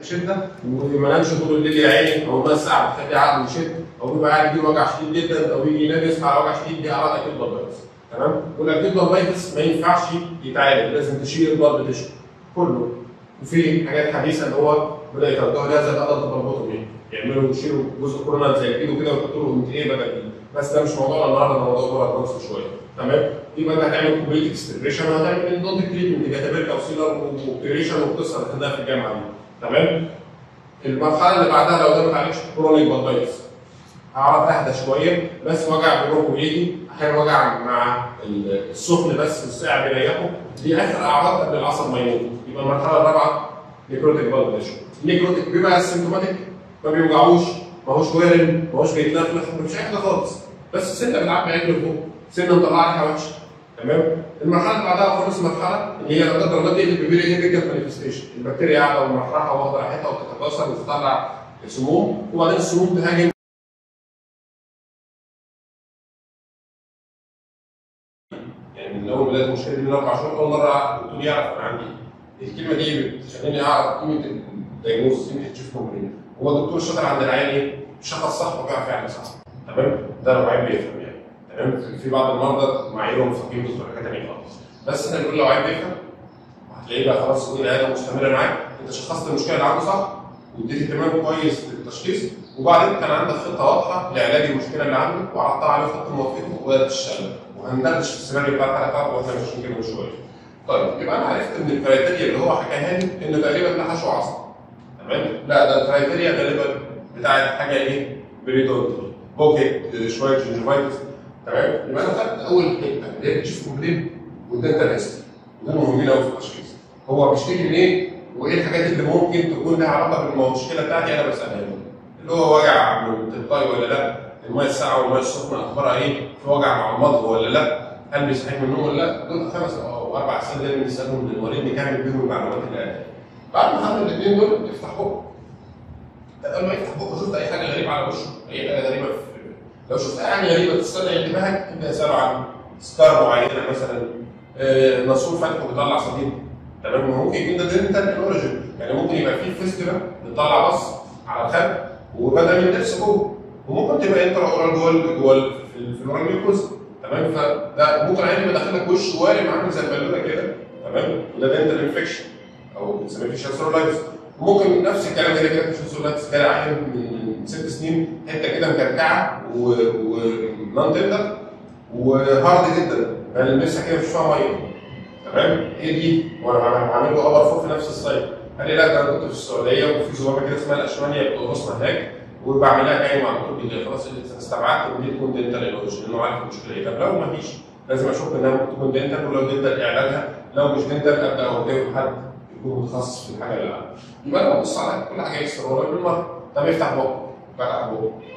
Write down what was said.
بشده وما نامش طول الليل يا عيني او نص ساعه بتخلي عقله يشد او بيبقى قاعد يجيله وجع شديد جدا او يجي ينام يصحى على وجع شديد دي اعراض اكيد بالفيروس تمام والاكيد بالفيروس ما ينفعش يتعالج لازم تشيل البلد تشو كله وفي حاجات حديثه اللي هو بدا يتوجهوا لهذا الادلت بالبوتومي يعملوا يشيلوا جزء كورونا زي الايد وكده ويحطوا له انت ايه بدل الايد بس ده مش موضوعنا النهارده ده موضوع بره مصر شويه تمام دي بقى هتعمل كومبليت اكستريشن وهتعمل اندونت تريتمنت جاتابيركا وسيلر واوبريشن والقصه اللي خدناها في الجامعه دي تمام المرحله اللي بعدها لو ده ما اتعالجش كرونيك بالفيروس اعراض اهدى شويه بس وجع في الركبه بيجي احيانا وجع مع السخن بس والساعه بيريحه دي اخر اعراض قبل العصب ما يموت يبقى المرحله الرابعه نيكروتيك بالفيشن نيكروتيك بيبقى سيمتوماتيك ما بيوجعوش ما هوش وارم ما هوش بيتلفلف مفيش اي حاجه خالص بس سنه بتعبي عجل فوق سنه مطلعه ريحه وحشه تمام المرحله اللي بعدها خالص مرحله اللي هي لا قدر الله تقلب ببيري هيبيكال مانيفستيشن البكتيريا قاعده ومرحلها واخده راحتها وبتتكاثر وتطلع سموم وبعدين السموم تهاجم يعني من اول بدايه المشكله دي من اربع شهور اول مره الدكتور يعرف انا عندي الكلمه دي بتخليني اعرف قيمه الدايجنوز قيمه التشيف كومبلين هو الدكتور الشاطر عند العيان ايه؟ شخص صح وبيعرف يعمل صح تمام ده لو عيب بيفهم يعني تمام في بعض المرضى معاييرهم فاهمين بتبقى حاجه ثانيه خالص بس احنا بنقول لو عيب بيفهم هتلاقيه بقى خلاص يكون العياده مستمره معاك انت شخصت المشكله اللي عنده صح واديت اهتمام كويس بالتشخيص وبعدين كان عندك خطه واضحه لعلاج المشكله اللي عندك وعرضتها عليه خطه موافقه وبدات تشتغل وهندردش في السيناريو بتاع الحلقه بتاعته واحنا ماشيين كده من شويه. طيب يبقى انا عرفت ان الكرايتيريا اللي هو حكاها لي ان تقريبا ده حشو عصب. تمام؟ لا ده الكرايتيريا غالبا بتاعت حاجه ايه؟ بريدونتال بوكيت شويه جنجفايتس تمام؟ يبقى انا خدت اول حته اللي هي التشيف كومبلين والدنتال هيستوري دول مهمين قوي في التشخيص. هو بيشتكي من ايه؟ وايه الحاجات اللي ممكن تكون لها علاقه بالمشكله بتاعتي انا بسالها له. اللي هو وجع من تلقائي ولا لا؟ الميه الساقعه والميه السخنه اخبارها ايه؟ في وجع مع المضغ ولا لا؟ هل بيصحيح من النوم ولا لا؟ دول خمس او اربع اسئله دايما بنسالهم للمريض نكمل بيهم المعلومات اللي قالها. بعد ما خدنا الاثنين دول افتح بقه. قبل ما يفتح بقه شفت اي حاجه غريبه على وشه، اي حاجه غريبه في لو شفت اي حاجه غريبه تستدعي انتباهك ابدا اساله عن سكار معينه مثلا آه، ناسور فتح وبيطلع صديد تمام ممكن يكون ده دنتال اوريجن يعني ممكن يبقى فيه فيستيفال بتطلع بص على الخد وبدا من الضرس جوه وممكن تبقى انترا اورال جوه ال- جوه ال- في ال- في الاورال ميوكوز تمام فده ممكن عادي يبقى داخلك وش وارم عامل زي البالونه كده تمام وده دنتال انفكشن او بنسميه فيشال سيرولايتس ممكن نفس الكلام كده كده فيشال سيرولايتس كده عيل من ست سنين حته كده مكركعه ونون تندر وهارد جدا بلمسها كده مش فيها ميه تمام هي دي وانا عامل له ابر فوق في نفس السايت قال لي لا ده انا كنت في السعوديه وفي زوامه كده اسمها الاشمانيه بتقرص هناك وبعملها جاي مع الدكتور بيجي خلاص استبعدت ان دي تكون دنتال ايلوجن لانه عارف المشكله ايه طب لو ما فيش لازم اشوف انها ممكن تكون دنتال ولو دنتال اعلاجها لو مش دنتال ابدا اوديه حد يكون متخصص في الحاجه اللي عنده يبقى انا ببص على كل حاجه يكسر بالمره طب افتح بقه فتح بقه